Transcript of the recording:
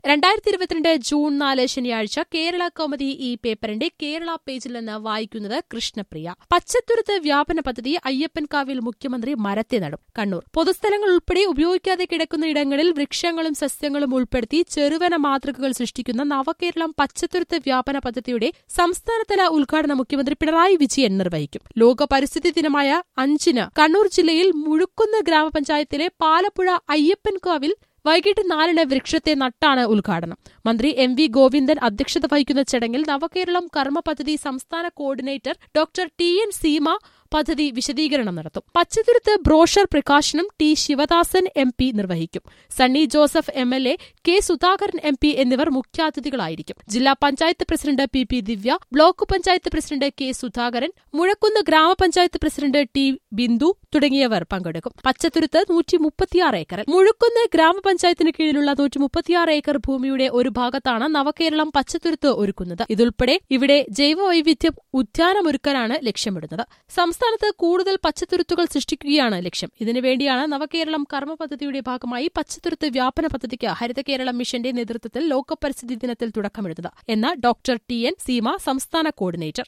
രണ്ടായിരത്തി ഇരുപത്തിരണ്ട് ജൂൺ നാല് ശനിയാഴ്ച കേരള കൗമുദി ഈ പേപ്പറിന്റെ കേരള പേജിൽ നിന്ന് വായിക്കുന്നത് കൃഷ്ണപ്രിയ പച്ചത്തുരുത്ത് വ്യാപന പദ്ധതി അയ്യപ്പൻകാവിൽ മുഖ്യമന്ത്രി മരത്തെ നടും കണ്ണൂർ പൊതുസ്ഥലങ്ങൾ ഉൾപ്പെടെ ഉപയോഗിക്കാതെ കിടക്കുന്ന ഇടങ്ങളിൽ വൃക്ഷങ്ങളും സസ്യങ്ങളും ഉൾപ്പെടുത്തി ചെറുവന മാതൃകകൾ സൃഷ്ടിക്കുന്ന നവകേരളം പച്ചത്തുരുത്ത് വ്യാപന പദ്ധതിയുടെ സംസ്ഥാനതല ഉദ്ഘാടനം മുഖ്യമന്ത്രി പിണറായി വിജയൻ നിർവഹിക്കും ലോക പരിസ്ഥിതി ദിനമായ അഞ്ചിന് കണ്ണൂർ ജില്ലയിൽ മുഴുക്കുന്ന് ഗ്രാമപഞ്ചായത്തിലെ പാലപ്പുഴ അയ്യപ്പൻകാവിൽ വൈകിട്ട് നാലിന് വൃക്ഷത്തെ നട്ടാണ് ഉദ്ഘാടനം മന്ത്രി എം വി ഗോവിന്ദൻ അധ്യക്ഷത വഹിക്കുന്ന ചടങ്ങിൽ നവകേരളം കർമ്മ പദ്ധതി സംസ്ഥാന coordinator doctor T N Seema പദ്ധതി വിശദീകരണം നടത്തും പച്ചത്തുരുത്ത് ബ്രോഷർ പ്രകാശനം ടി ശിവദാസൻ എം പി നിർവഹിക്കും Sunny Joseph M L A K Sudhakaran M P എന്നിവർ മുഖ്യാതിഥികളായിരിക്കും ജില്ലാ panchayat president P P Divya block panchayat president K Sudhakaran Muzhakkunnu ഗ്രാമപഞ്ചായത്ത് പ്രസിഡന്റ് ടി ബിന്ദു തുടങ്ങിയവർ പങ്കെടുക്കും പച്ചത്തുരുത്ത് നൂറ്റി മുപ്പത്തിയാറ് ഏക്കറിൽ മുഴുക്കുന്ന് ഗ്രാമപഞ്ചായത്തിന് കീഴിലുള്ള നൂറ്റി മുപ്പത്തിയാറ് ഏക്കർ ഭൂമിയുടെ ഒരു ഭാഗത്താണ് നവകേരളം പച്ചത്തുരുത്ത് ഒരുക്കുന്നത് ഇതുൾപ്പെടെ ഇവിടെ ജൈവവൈവിധ്യം ഉദ്യാനമൊരുക്കാനാണ് ലക്ഷ്യമിടുന്നത് സംസ്ഥാനത്ത് കൂടുതൽ പച്ചത്തുരുത്തുകൾ സൃഷ്ടിക്കുകയാണ് ലക്ഷ്യം ഇതിനുവേണ്ടിയാണ് നവകേരളം കർമ്മ പദ്ധതിയുടെ ഭാഗമായി പച്ചത്തുരുത്ത് വ്യാപന പദ്ധതിക്ക് ഹരിത കേരളം മിഷന്റെ നേതൃത്വത്തിൽ ലോക പരിസ്ഥിതി ദിനത്തിൽ തുടക്കമിടുന്നത് എന്ന ഡോക്ടർ ടി എൻ സീമ സംസ്ഥാന കോർഡിനേറ്റർ